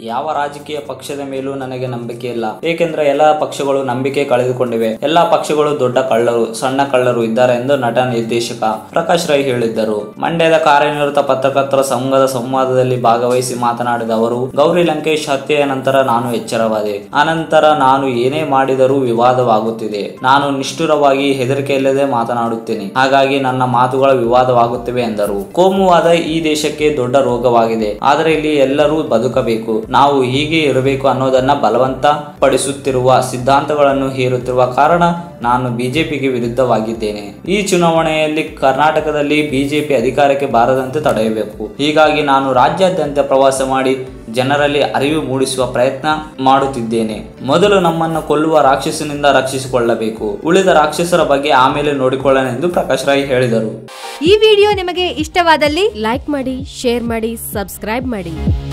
ಯಾವ ರಾಜಕೀಯ ಪಕ್ಷದ ಮೇಲೂ ನನಗೆ ನಂಬಿಕೆ ಇಲ್ಲ ಏಕೆಂದರೆ ಎಲ್ಲಾ ಪಕ್ಷಗಳು ನಂಬಿಕೆ ಕಳೆದುಕೊಂಡಿವೆ ಎಲ್ಲಾ ಪಕ್ಷಗಳು ದೊಡ್ಡ ಕಳ್ಳರು ಸಣ್ಣ ಕಳ್ಳರು ಇದ್ದಾರೆ ಎಂದು ನಟ ನಿರ್ದೇಶಕ ಪ್ರಕಾಶ್ ರೈ ಹೇಳಿದ್ದರು ಮಂಡ್ಯದ ಕಾರ್ಯನಿರತ ಪತ್ರಕರ್ತರ ಸಂಘದ ಸಂವಾದದಲ್ಲಿ ಭಾಗವಹಿಸಿ ಮಾತನಾಡಿದ ಅವರು ಗೌರಿ ಲಂಕೇಶ್ ಹತ್ಯೆಯ ನಂತರ ನಾನು ಎಚ್ಚರವಾದೆ ಆನಂತರ ನಾನು ಏನೇ ಮಾಡಿದರೂ ವಿವಾದವಾಗುತ್ತಿದೆ ನಾನು ನಿಷ್ಠುರವಾಗಿ ಹೆದರಿಕೆಯಿಲ್ಲದೆ ಮಾತನಾಡುತ್ತೇನೆ ಹಾಗಾಗಿ ನನ್ನ ಮಾತುಗಳ ವಿವಾದವಾಗುತ್ತಿವೆ ಎಂದರು ಕೋಮುವಾದ ಈ ದೇಶಕ್ಕೆ ದೊಡ್ಡ ರೋಗವಾಗಿದೆ ಆದರೆ ಇಲ್ಲಿ ಎಲ್ಲರೂ ಬದುಕಬೇಕು ನಾವು ಹೀಗೆ ಇರಬೇಕು ಅನ್ನೋದನ್ನ ಬಲವಂತ ಪಡಿಸುತ್ತಿರುವ ಸಿದ್ಧಾಂತಗಳನ್ನು ಹೇರುತ್ತಿರುವ ಕಾರಣ ನಾನು ಬಿಜೆಪಿಗೆ ವಿರುದ್ಧವಾಗಿದ್ದೇನೆ ಈ ಚುನಾವಣೆಯಲ್ಲಿ ಕರ್ನಾಟಕದಲ್ಲಿ ಬಿಜೆಪಿ ಅಧಿಕಾರಕ್ಕೆ ಬಾರದಂತೆ ತಡೆಯಬೇಕು ಹೀಗಾಗಿ ನಾನು ರಾಜ್ಯಾದ್ಯಂತ ಪ್ರವಾಸ ಮಾಡಿ ಜನರಲ್ಲಿ ಅರಿವು ಮೂಡಿಸುವ ಪ್ರಯತ್ನ ಮಾಡುತ್ತಿದ್ದೇನೆ ಮೊದಲು ನಮ್ಮನ್ನು ಕೊಲ್ಲುವ ರಾಕ್ಷಸನಿಂದ ರಕ್ಷಿಸಿಕೊಳ್ಳಬೇಕು ಉಳಿದ ರಾಕ್ಷಸರ ಬಗ್ಗೆ ಆಮೇಲೆ ನೋಡಿಕೊಳ್ಳೋಣ ಎಂದು ಪ್ರಕಾಶ್ ರೈ ಹೇಳಿದರು ಈ ವಿಡಿಯೋ ನಿಮಗೆ ಇಷ್ಟವಾದಲ್ಲಿ ಲೈಕ್ ಮಾಡಿ ಶೇರ್ ಮಾಡಿ ಸಬ್ಸ್ಕ್ರೈಬ್ ಮಾಡಿ